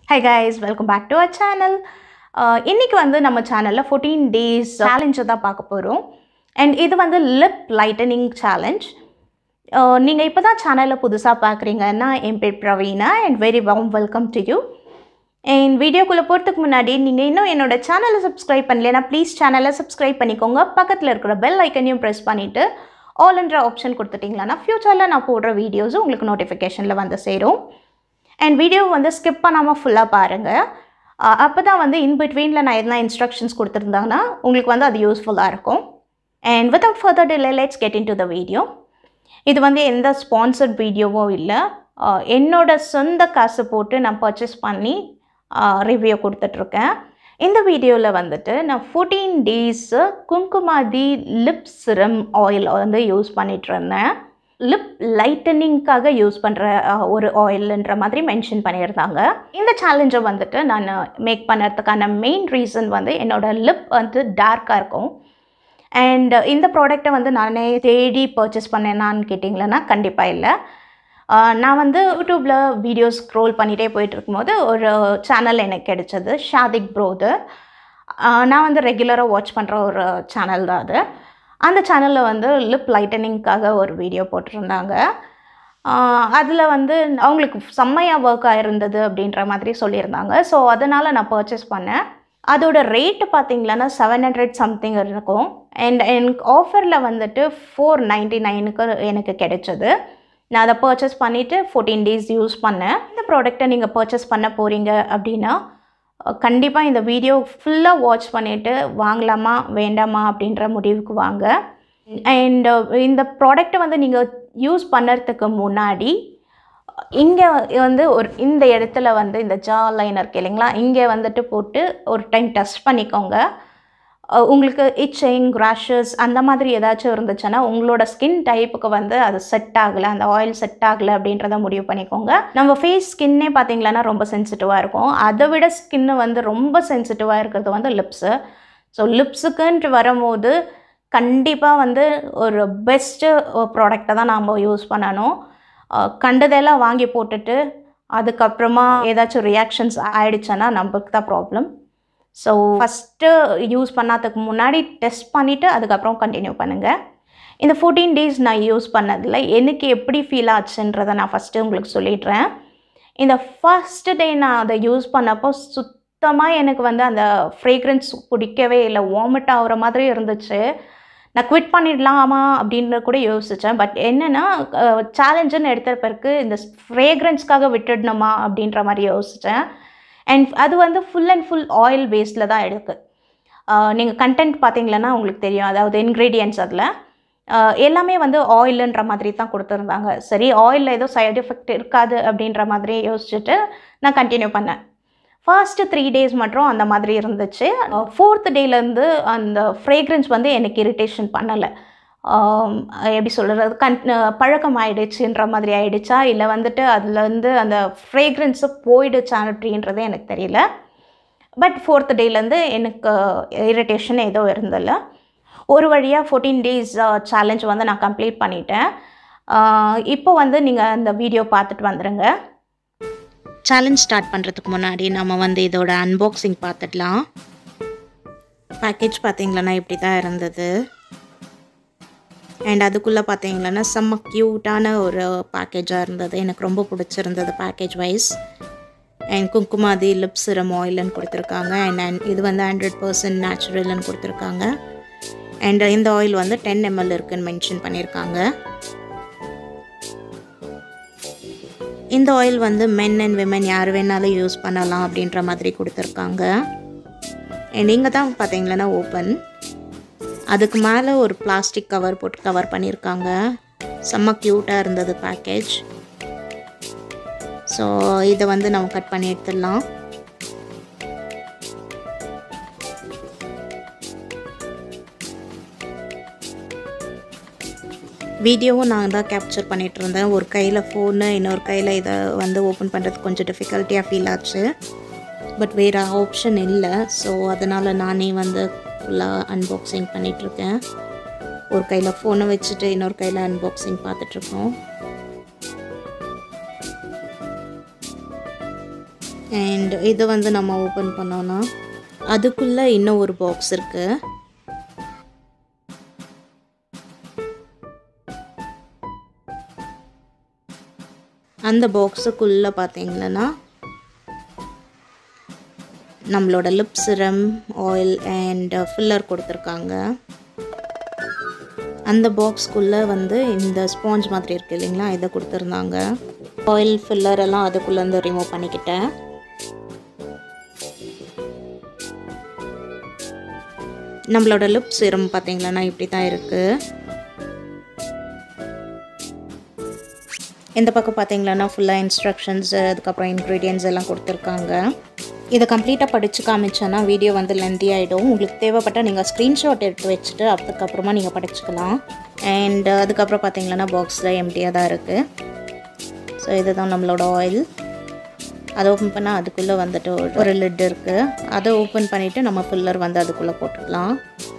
high guys welcome back to our channel இன்றைக்கி வந்து நம்ம சேனலில் ஃபோர்டீன் டேஸ் சேலஞ்சை தான் பார்க்க போகிறோம் அண்ட் இது வந்து லிப் லைட்டனிங் சேலஞ்ச் நீங்கள் இப்போ தான் சேனலில் புதுசாக பார்க்குறீங்கன்னா என் பேர் Praveena and very warm welcome to you and வீடியோக்குள்ளே போகிறதுக்கு முன்னாடி நீங்கள் இன்னும் என்னோட சேனலை சப்ஸ்கிரைப் பண்ணலைன்னா ப்ளீஸ் சேனலை சப்ஸ்கிரைப் பண்ணிக்கோங்க பக்கத்தில் இருக்கிற பெல் ஐக்கனையும் ப்ரெஸ் பண்ணிவிட்டு ஆல்ன்ற ஆப்ஷன் கொடுத்துட்டிங்களான்னா ஃப்யூச்சரில் நான் போடுற வீடியோஸும் உங்களுக்கு நோட்டிஃபிகேஷனில் வந்து சேரும் அண்ட் வீடியோ வந்து ஸ்கிப் பண்ணாமல் ஃபுல்லாக பாருங்கள் அப்போ தான் வந்து இன் பிட்வீனில் நான் எதனா இன்ஸ்ட்ரக்ஷன்ஸ் கொடுத்துருந்தாங்கன்னா உங்களுக்கு வந்து அது யூஸ்ஃபுல்லாக இருக்கும் and without further delay let's get into the video இது வந்து எந்த ஸ்பான்சர்ட் வீடியோவும் இல்லை என்னோட சொந்த காசு போட்டு நான் பர்ச்சேஸ் பண்ணி ரிவ்யூ கொடுத்துட்ருக்கேன் இந்த வீடியோவில் வந்துட்டு நான் fourteen days Kumkumadi lip serum oil வந்து யூஸ் பண்ணிகிட்டு இருந்தேன் லிப் லைட்டனிங்க்காக யூஸ் பண்ணுற ஒரு ஆயில்ன்ற மாதிரி மென்ஷன் பண்ணியிருந்தாங்க இந்த சேலஞ்சை வந்துட்டு நான் மேக் பண்ணுறதுக்கான மெயின் ரீசன் வந்து என்னோடய லிப் வந்து டார்க்காக இருக்கும் அண்ட் இந்த ப்ராடக்டை வந்து நானே தேடி பர்ச்சேஸ் பண்ணேனான்னு கேட்டிங்களேன்னா கண்டிப்பாக இல்லை நான் வந்து யூடியூப்பில் வீடியோஸ் ஸ்க்ரோல் பண்ணிகிட்டே போயிட்டு இருக்கும்போது ஒரு சேனல் எனக்கு கிடைச்சது ஷாதிக் ப்ரோது நான் வந்து ரெகுலராக வாட்ச் பண்ணுற ஒரு சேனல் தான் அது அந்த சேனலில் வந்து லிப் லைட்டனிங்க்காக ஒரு வீடியோ போட்டிருந்தாங்க அதில் வந்து அவங்களுக்கு செம்மையாக ஒர்க் ஆகிருந்தது அப்படின்ற மாதிரி சொல்லியிருந்தாங்க ஸோ அதனால் நான் பர்ச்சேஸ் பண்ணேன் அதோட ரேட்டு பார்த்தீங்களன்னா செவன் ஹண்ட்ரட் சம்திங் இருக்கும் அண்ட் எனக்கு ஆஃபரில் வந்துட்டு ஃபோர் நைன்ட்டி நைனுக்கு எனக்கு கிடைச்சது நான் அதை பர்ச்சேஸ் பண்ணிவிட்டு ஃபோர்டீன் டேஸ் யூஸ் பண்ணேன் இந்த ப்ராடக்டை நீங்கள் பர்ச்சேஸ் பண்ண போகிறீங்க அப்படின்னா கண்டிப்பாக இந்த வீடியோ ஃபுல்லாக வாட்ச் பண்ணிவிட்டு வாங்கலாமா வேண்டாமா அப்படின்ற முடிவுக்கு வாங்க அண்ட் இந்த ப்ராடக்டை வந்து நீங்கள் யூஸ் பண்ணுறதுக்கு முன்னாடி இங்கே வந்து ஒரு இந்த இடத்துல வந்து இந்த ஜா லைன் இருக்கு இல்லைங்களா இங்கே வந்துட்டு போட்டு ஒரு டைம் டெஸ்ட் பண்ணிக்கோங்க உங்களுக்கு இச்சிங் ரேஷஸ் அந்த மாதிரி ஏதாச்சும் இருந்துச்சுன்னா உங்களோட ஸ்கின் டைப்புக்கு வந்து அது செட் ஆகலை அந்த ஆயில் செட் ஆகலை அப்படின்றத முடிவு பண்ணிக்கோங்க நம்ம ஃபேஸ் ஸ்கின்னே பார்த்தீங்களன்னா ரொம்ப சென்சிட்டிவாக இருக்கும் அதை விட ஸ்கின்னு வந்து ரொம்ப சென்சிட்டிவாக இருக்கிறது வந்து லிப்ஸு ஸோ லிப்ஸுக்குன்ட்டு வரும்போது கண்டிப்பாக வந்து ஒரு பெஸ்ட்டு ப்ராடக்டை தான் நாம் யூஸ் பண்ணணும் கண்டதெல்லாம் வாங்கி போட்டுட்டு அதுக்கப்புறமா ஏதாச்சும் ரியாக்ஷன்ஸ் ஆகிடுச்சுன்னா நம்மளுக்கு தான் ப்ராப்ளம் ஸோ ஃபஸ்ட்டு யூஸ் பண்ணாததுக்கு முன்னாடி டெஸ்ட் பண்ணிவிட்டு அதுக்கப்புறம் கண்டினியூ பண்ணுங்கள் இந்த ஃபோர்டீன் டேஸ் நான் யூஸ் பண்ணதில் எனக்கு எப்படி ஃபீல் ஆச்சுன்றதை நான் ஃபஸ்ட்டு உங்களுக்கு சொல்லிடுறேன் இந்த ஃபஸ்ட்டு டே நான் அதை யூஸ் பண்ணப்போ சுத்தமாக எனக்கு வந்து அந்த ஃப்ரேக்ரன்ஸ் பிடிக்கவே இல்லை வாமிட் ஆகிற மாதிரி இருந்துச்சு நான் குவிட் பண்ணிடலாமா அப்படின்னு கூட யோசித்தேன் பட் என்னென்னா சேலஞ்சுன்னு எடுத்த பிறகு இந்த ஃப்ரேக்ரன்ஸ்க்காக விட்டுடணுமா அப்படின்ற மாதிரி யோசித்தேன் அண்ட் அது வந்து ஃபுல் அண்ட் ஃபுல் ஆயில் பேஸில் தான் இருக்குது நீங்கள் கண்டென்ட் பார்த்தீங்களன்னா உங்களுக்கு தெரியும் அதாவது இன்க்ரீடியன்ட்ஸ் அதில் எல்லாமே வந்து ஆயிலுன்ற மாதிரி தான் கொடுத்துருந்தாங்க சரி ஆயிலில் ஏதோ சைடு எஃபெக்ட் இருக்காது அப்படின்ற மாதிரி யோசிச்சுட்டு நான் கண்டினியூ பண்ணேன் ஃபர்ஸ்ட்டு த்ரீ டேஸ் மட்டும் அந்த மாதிரி இருந்துச்சு ஃபோர்த் டேலேருந்து அந்த ஃப்ரேக்ரன்ஸ் வந்து எனக்கு இரிட்டேஷன் பண்ணலை எப்படி சொல்கிறது கன் பழக்கம் ஆகிடுச்சுன்ற மாதிரி ஆகிடுச்சா இல்லை வந்துட்டு அதில் வந்து அந்த ஃப்ரேக்ரன்ஸு போயிடுச்சா அப்படின்றதே எனக்கு தெரியல பட் ஃபோர்த் டேலேருந்து எனக்கு இரிட்டேஷன் ஏதோ இருந்தில்ல ஒரு வழியாக ஃபோர்டீன் டேஸ் சேலஞ்ச் வந்து நான் கம்ப்ளீட் பண்ணிட்டேன் இப்போ வந்து நீங்கள் அந்த வீடியோ பார்த்துட்டு வந்துடுங்க சேலஞ்ச் ஸ்டார்ட் பண்ணுறதுக்கு முன்னாடி நம்ம வந்து இதோட அன்பாக்சிங் பார்த்துடலாம் பேக்கேஜ் பார்த்தீங்களன்னா இப்படி தான் இருந்தது அண்ட் அதுக்குள்ளே பார்த்தீங்களன்னா செம்ம க்யூட்டான ஒரு பேக்கேஜாக இருந்தது எனக்கு ரொம்ப பிடிச்சிருந்தது package wise and Kumkumadi lip serum ஆயில்னு கொடுத்துருக்காங்க அண்ட் அண்ட் இது வந்து ஹண்ட்ரட் பர்சன்ட் நேச்சுரல்னு கொடுத்துருக்காங்க அண்ட் இந்த ஆயில் வந்து டென் எம்எல் இருக்குன்னு மென்ஷன் பண்ணியிருக்காங்க இந்த ஆயில் வந்து மென் அண்ட் விமன் யார் வேணாலும் யூஸ் பண்ணலாம் அப்படின்ற மாதிரி கொடுத்துருக்காங்க அண்ட் இங்கே தான் பார்த்தீங்களன்னா ஓப்பன் அதுக்கு மேலே ஒரு பிளாஸ்டிக் கவர் போட்டு கவர் பண்ணியிருக்காங்க செம்ம க்யூட்டாக இருந்தது பேக்கேஜ் ஸோ இதை வந்து நம்ம கட் பண்ணி எடுத்துடலாம் வீடியோவும் நான் தான் கேப்சர் பண்ணிகிட்டு இருந்தேன் ஒரு கையில் ஃபோனு இன்னொரு கையில் இதை வந்து ஓப்பன் பண்ணுறது கொஞ்சம் டிஃபிகல்ட்டியாக ஃபீல் ஆச்சு பட் வேறு ஆப்ஷன் இல்லை ஸோ அதனால் நானே வந்து ஃபுல்லாக அன்பாக்சிங் பண்ணிகிட்ருக்கேன் ஒரு கையில் ஃபோனை வச்சுட்டு இன்னொரு கையில் அன்பாக்சிங் பார்த்துட்ருக்கோம் அண்ட் இதை வந்து நம்ம ஓப்பன் பண்ணோன்னா அதுக்குள்ளே இன்னும் ஒரு பாக்ஸ் இருக்குது அந்த பாக்ஸுக்குள்ளே பார்த்தீங்கன்னா நம்மளோட lip serum oil and filler கொடுத்துருக்காங்க அந்த பாக்ஸ்க்குள்ளே வந்து இந்த ஸ்பாஞ்ச் மாதிரி இருக்குது இல்லைங்களா இதை கொடுத்துருந்தாங்க ஆயில் ஃபில்லர் எல்லாம் அதுக்குள்ளேருந்து ரிமூவ் பண்ணிக்கிட்டேன் நம்மளோட லிப் சிரம் பார்த்தீங்களன்னா இப்படி தான் இருக்குது இந்த பக்கம் பார்த்தீங்களன்னா ஃபுல்லாக இன்ஸ்ட்ரக்ஷன்ஸ் அதுக்கப்புறம் இன்க்ரீடியன்ஸ் எல்லாம் கொடுத்துருக்காங்க இதை கம்ப்ளீட்டாக படித்து காமிச்சேன்னா வீடியோ வந்து லென்த்தி ஆகிடும் உங்களுக்கு தேவைப்பட்டால் நீங்கள் ஸ்க்ரீன்ஷாட் எடுத்து வச்சுட்டு அதுக்கப்புறமா நீங்கள் படிச்சுக்கலாம் அண்ட் அதுக்கப்புறம் பார்த்தீங்கன்னா பாக்ஸில் எம்டியாக தான் இருக்குது ஸோ இதுதான் நம்மளோட ஆயில் அதை ஓப்பன் பண்ணால் அதுக்குள்ளே வந்துட்டு ஒரு லிட் இருக்குது அதை ஓப்பன் பண்ணிவிட்டு நம்ம ஃபில்லர் வந்து அதுக்குள்ளே போட்டுக்கலாம்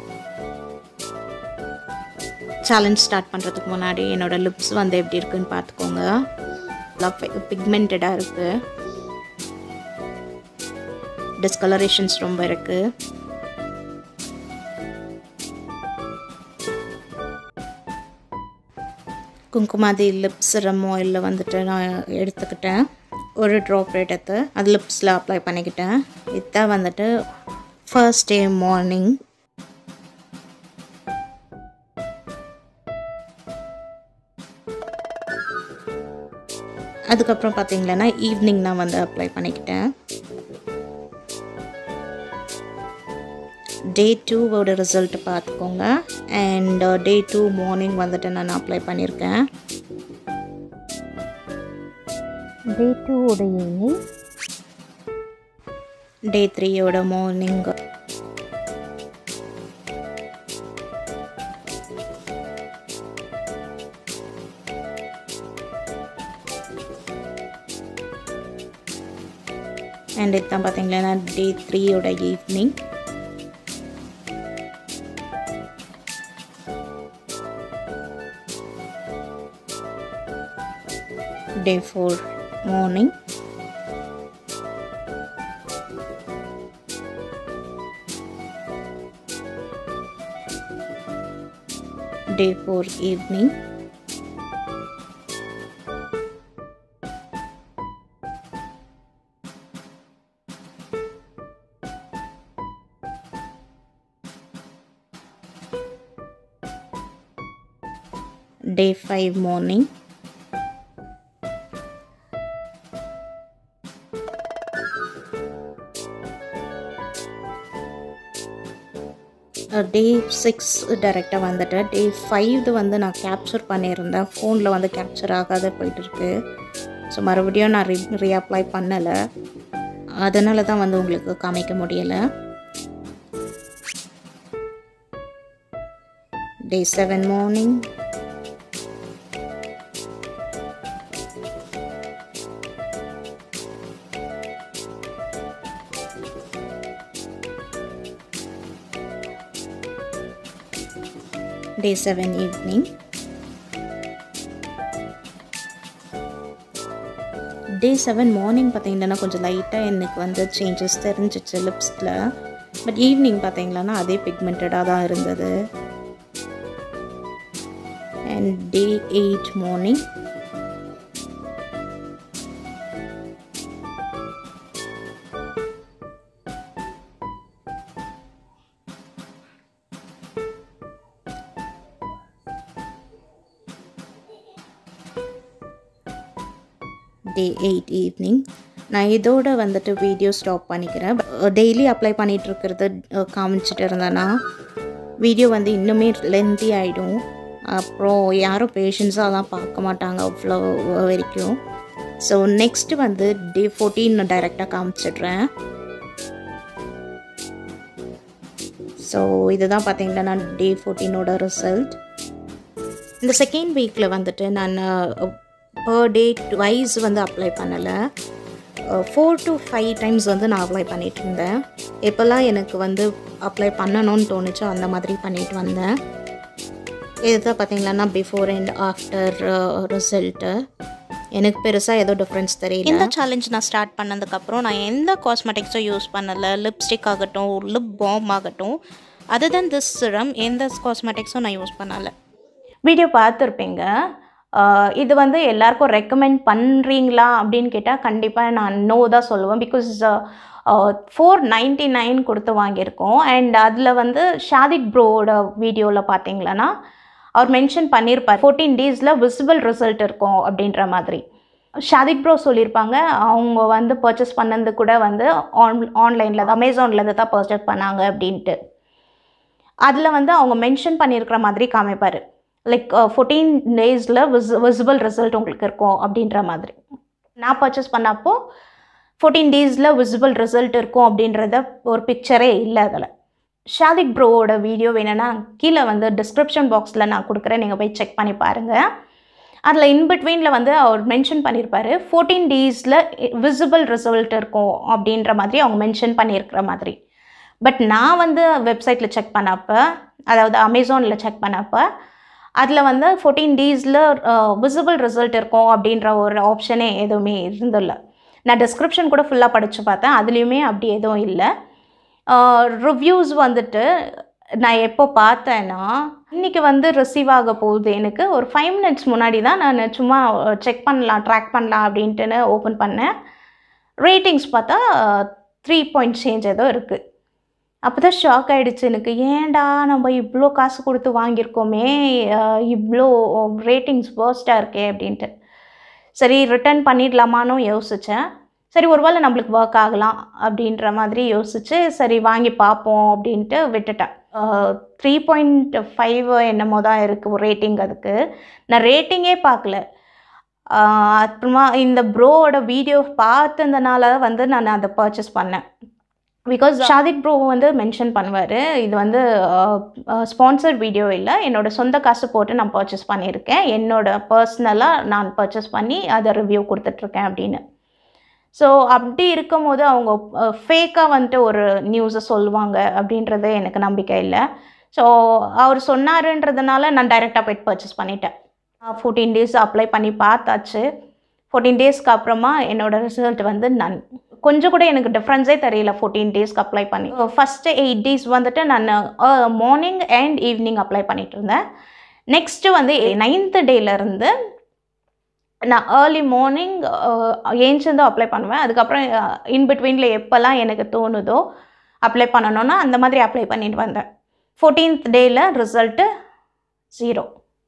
சேலஞ்ச் ஸ்டார்ட் பண்ணுறதுக்கு முன்னாடி என்னோடய லிப்ஸ் வந்து எப்படி இருக்குன்னு பார்த்துக்கோங்க பிக்மெண்டடாக இருக்குது டிஸ்கலரேஷன்ஸ் ரொம்ப இருக்குது குங்குமாதி லிப்ஸ் சிரம் ஆயிலில் வந்துட்டு நான் எடுத்துக்கிட்டேன் ஒரு ட்ராப் எடுத்து அது லிப்ஸில் அப்ளை பண்ணிக்கிட்டேன் இதான் வந்துட்டு ஃபர்ஸ்ட் டே மார்னிங் அதுக்கப்புறம் பார்த்தீங்கன்னா ஈவினிங் நான் வந்து அப்ளை பண்ணிக்கிட்டேன் டே டூவோட ரிசல்ட் பார்த்துக்கோங்க அண்ட் டே டூ மார்னிங் வந்துட்டு நான் அப்ளை பண்ணியிருக்கேன் டே டூவோட ஈவினிங் டே த்ரீயோட மார்னிங் அண்ட் இதுதான் பார்த்தீங்கன்னா டே த்ரீயோட evening day four morning day 4 evening day 5 morning day six டைரெக்டாக வந்துட்டு டே ஃபைவ் வந்து நான் கேப்சர் பண்ணியிருந்தேன் ஃபோனில் வந்து கேப்சர் ஆகாத போயிட்டு இருக்கு ஸோ மறுபடியும் நான் ரீ ரீஅப்ளை பண்ணலை அதனால தான் வந்து உங்களுக்கு காமிக்க முடியலை day seven morning day seven evening day seven morning பார்த்தீங்கன்னா கொஞ்சம் லைட்டாக எனக்கு வந்து சேஞ்சஸ் தெரிஞ்சிச்சு லிப்ஸில் பட் ஈவினிங் பார்த்தீங்கன்னா அதே பிக்மெண்டடாக தான் இருந்தது and day eight morning day eight evening நான் இதோட வந்துட்டு வீடியோ ஸ்டாப் பண்ணிக்கிறேன் டெய்லி அப்ளை பண்ணிகிட்டு இருக்கிறது காமிச்சிட்டு இருந்தேன்னா வீடியோ வந்து இன்னுமே லென்த்தி ஆகிடும் அப்புறம் யாரும் பேஷன்ஸாலாம் பார்க்க மாட்டாங்க அவ்வளோ வரைக்கும் ஸோ நெக்ஸ்ட்டு வந்து டே ஃபோர்டீன் டைரெக்டாக காமிச்சிடுறேன் ஸோ இதுதான் பார்த்தீங்கன்னா டே ஃபோர்டீனோட ரிசல்ட் இந்த செகண்ட் வீக்கில் வந்துட்டு நான் பர் டே ட்வைஸ் வந்து அப்ளை பண்ணலை ஃபோர் டு ஃபைவ் டைம்ஸ் வந்து நான் அப்ளை பண்ணிட்டு இருந்தேன் எப்போல்லாம் எனக்கு வந்து அப்ளை பண்ணணும்னு தோணுச்சோ அந்த மாதிரி பண்ணிட்டு வந்தேன் இதுதான் பார்த்தீங்களா பிஃபோர் அண்ட் ஆஃப்டர் ரிசல்ட்டு எனக்கு பெருசாக ஏதோ டிஃப்ரென்ஸ் தெரியல இந்த சேலஞ்ச் நான் ஸ்டார்ட் பண்ணதுக்கப்புறம் நான் எந்த காஸ்மெட்டிக்ஸும் யூஸ் பண்ணலை லிப்ஸ்டிக் ஆகட்டும் லிப் பாம் ஆகட்டும் அதர் தென் திஸ் சிரம் எந்த காஸ்மெட்டிக்ஸும் நான் யூஸ் பண்ணலை வீடியோ பார்த்துருப்பீங்க ஆஹ் இது வந்து எல்லாருக்கும் ரெக்கமெண்ட் பண்ணுறீங்களா அப்படின்னு கேட்டால் கண்டிப்பாக நான் நோ தான் சொல்லுவேன் பிகாஸ் ஃபோர் நைன்ட்டி நைன் கொடுத்து வாங்கியிருக்கோம் அண்ட் அதில் வந்து ஷாதிக் ப்ரோவோட வீடியோவில் பார்த்தீங்களன்னா அவர் மென்ஷன் பண்ணியிருப்பார் ஃபோர்டீன் டேஸில் விசிபிள் ரிசல்ட் இருக்கும் அப்படின்ற மாதிரி ஷாதிக் ப்ரோ சொல்லியிருப்பாங்க அவங்க வந்து பர்ச்சேஸ் பண்ணது கூட வந்து ஆன் ஆன்லைனில் அமேசான்லேருந்து தான் பர்ச்சேஸ் பண்ணாங்க அப்படின்ட்டு அதில் வந்து அவங்க மென்ஷன் பண்ணியிருக்கிற மாதிரி காமிப்பார் லைக் ஃபோர்டீன் டேஸில் விஸ் விசிபிள் ரிசல்ட் உங்களுக்கு இருக்கும் அப்படின்ற மாதிரி நான் பர்ச்சேஸ் பண்ணப்போ ஃபோர்டீன் டேஸில் விசிபிள் ரிசல்ட் இருக்கும் அப்படின்றத ஒரு பிக்சரே இல்லை அதில் ஷாதிக் ப்ரோவோட வீடியோ வேணும்னா கீழே வந்து டிஸ்கிரிப்ஷன் பாக்ஸில் நான் கொடுக்குறேன் நீங்கள் போய் செக் பண்ணி பாருங்கள் அதில் இன்பிட்வீனில் வந்து அவர் மென்ஷன் பண்ணியிருப்பாரு ஃபோர்டீன் டேஸில் விசிபிள் ரிசல்ட் இருக்கும் அப்படின்ற மாதிரி அவங்க மென்ஷன் பண்ணியிருக்கிற மாதிரி பட் நான் வந்து வெப்சைட்டில் செக் பண்ணப்போ அதாவது அமேசானில் செக் பண்ணப்போ அதில் வந்து ஃபோர்டீன் டேஸில் விசிபிள் ரிசல்ட் இருக்கும் அப்படின்ற ஒரு ஆப்ஷனே எதுவுமே இருந்தில்ல நான் டிஸ்கிரிப்ஷன் கூட ஃபுல்லாக படித்து பார்த்தேன் அதுலேயுமே அப்படி எதுவும் இல்லை ரிவ்யூஸ் வந்துட்டு நான் எப்போ பார்த்தேன்னா இன்றைக்கி வந்து ரிசீவ் ஆக போகுது எனக்கு ஒரு ஃபைவ் மினிட்ஸ் முன்னாடி தான் நான் சும்மா செக் பண்ணலாம் ட்ராக் பண்ணலாம் அப்படின்ட்டுன்னு ஓப்பன் பண்ணேன் ரேட்டிங்ஸ் பார்த்தா த்ரீ பாயிண்ட் சேஞ்ச் ஏதோ இருக்குது அப்போ தான் ஷாக் ஆகிடுச்சு எனக்கு ஏன்டா நம்ம இவ்வளோ காசு கொடுத்து வாங்கியிருக்கோமே அஹ் இவ்வளோ ரேட்டிங்ஸ் வேர்ஸ்ட்டாக இருக்கே அப்படின்ட்டு சரி ரிட்டர்ன் பண்ணிடலாமான்னு யோசித்தேன் சரி ஒருவேளை நம்மளுக்கு ஒர்க் ஆகலாம் அப்படின்ற மாதிரி யோசித்து சரி வாங்கி பார்ப்போம் அப்படின்ட்டு விட்டுட்டேன் த்ரீ பாயிண்ட் ஃபைவ் என்னமோ தான் இருக்குது ரேட்டிங் அதுக்கு நான் ரேட்டிங்கே பார்க்கல ஆஹ் அப்புறமா இந்த ப்ரோவோட வீடியோ பார்த்ததுனால வந்து நான் அதை பர்ச்சேஸ் பண்ணேன் பிகாஸ் ஷாதிக் ப்ரோ வந்து மென்ஷன் பண்ணுவார் இது வந்து ஸ்பான்சர்ட் வீடியோ இல்லை என்னோட சொந்த காசு போட்டு நான் பர்ச்சேஸ் பண்ணியிருக்கேன் என்னோட பர்சனலாக நான் பர்ச்சேஸ் பண்ணி அதை ரிவ்யூ கொடுத்துட்ருக்கேன் அப்படின்னு ஸோ அப்படி இருக்கும் போது அவங்க ஃபேக்காக வந்துட்டு ஒரு நியூஸை சொல்லுவாங்க அப்படின்றது எனக்கு நம்பிக்கை இல்லை ஸோ அவர் சொன்னாருன்றதுனால நான் டைரெக்டாக போய்ட்டு பர்ச்சேஸ் பண்ணிட்டேன் ஃபோர்டீன் டேஸ் அப்ளை பண்ணி பார்த்தாச்சு ஃபோர்டீன் டேஸ்க்கு அப்புறமா என்னோட ரிசல்ட் வந்து நன் கொஞ்சம் கூட எனக்கு டிஃப்ரென்ஸே தெரியல ஃபோர்டீன் டேஸ்க்கு அப்ளை பண்ணி ஃபஸ்ட்டு எயிட் டேஸ் வந்துட்டு நான் மார்னிங் அண்ட் ஈவினிங் அப்ளை பண்ணிட்டு இருந்தேன் நெக்ஸ்ட்டு வந்து நைன்த்து டேலேருந்து நான் ஏர்லி மார்னிங் ஏஞ்சிருந்து அப்ளை பண்ணுவேன் அதுக்கப்புறம் இன்பிட்வீனில் எப்போல்லாம் எனக்கு தோணுதோ அப்ளை பண்ணணும்னா அந்த மாதிரி அப்ளை பண்ணிட்டு வந்தேன் ஃபோர்டீன்த் டேயில் ரிசல்ட்டு ஜீரோ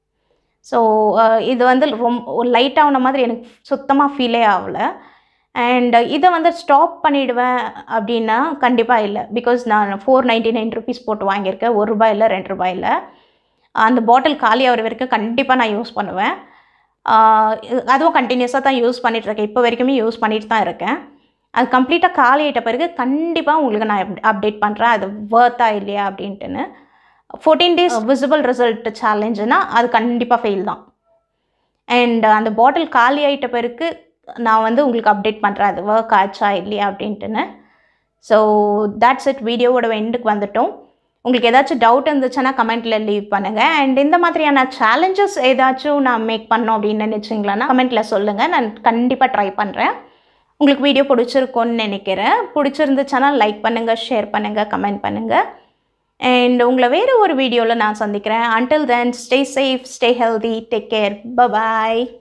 ஸோ இது வந்து ரொம்ப லைட் ஆன மாதிரி எனக்கு சுத்தமாக ஃபீலே ஆகலை அண்ட் இதை வந்து ஸ்டாப் பண்ணிவிடுவேன் அப்படின்னா கண்டிப்பாக இல்லை பிகாஸ் நான் ஃபோர் நைன்ட்டி நைன் ருபீஸ் போட்டு வாங்கியிருக்கேன் ஒரு ரூபாயில் ரெண்டு ரூபாயில் அந்த பாட்டில் காலி ஆகிற வரைக்கும் கண்டிப்பாக நான் யூஸ் பண்ணுவேன் ஆஹ் அதுவும் கண்டினியூஸாக தான் யூஸ் பண்ணிகிட்ருக்கேன் இப்போ வரைக்குமே யூஸ் பண்ணிட்டு தான் இருக்கேன் அது கம்ப்ளீட்டாக காலி ஆகிட்ட பிறகு கண்டிப்பாக உங்களுக்கு நான் அப்டேட் பண்ணுறேன் அது வேர்த்தா இல்லையா அப்படின்ட்டுன்னு ஃபோர்டீன் டேஸ் விசிபிள் ரிசல்ட் சேலஞ்சுனா அது கண்டிப்பாக ஃபெயில் தான் அண்ட் அந்த பாட்டில் காலி ஆகிட்ட பிறகு நான் வந்து உங்களுக்கு அப்டேட் பண்ணுறேன் அது ஒர்க் ஆச்சா இல்லையா அப்படின்ட்டுன்னு ஸோ தட்ஸ் இட் வீடியோவோட எண்டுக்கு வந்துட்டோம் உங்களுக்கு ஏதாச்சும் டவுட் இருந்துச்சுன்னா கமெண்ட்டில் லீவ் பண்ணுங்கள் அண்ட் இந்த மாதிரியான சேலஞ்சஸ் ஏதாச்சும் நான் மேக் பண்ணோம் அப்படின்னு நினச்சிங்களா கமெண்ட்டில் சொல்லுங்கள் நான் கண்டிப்பாக ட்ரை பண்ணுறேன் உங்களுக்கு வீடியோ பிடிச்சிருக்கோன்னு நினைக்கிறேன் பிடிச்சிருந்துச்சுன்னா லைக் பண்ணுங்கள் ஷேர் பண்ணுங்கள் கமெண்ட் பண்ணுங்கள் அண்ட் உங்களை வேறு ஒரு வீடியோவில் நான் சந்திக்கிறேன் until then stay safe stay healthy take care பாய்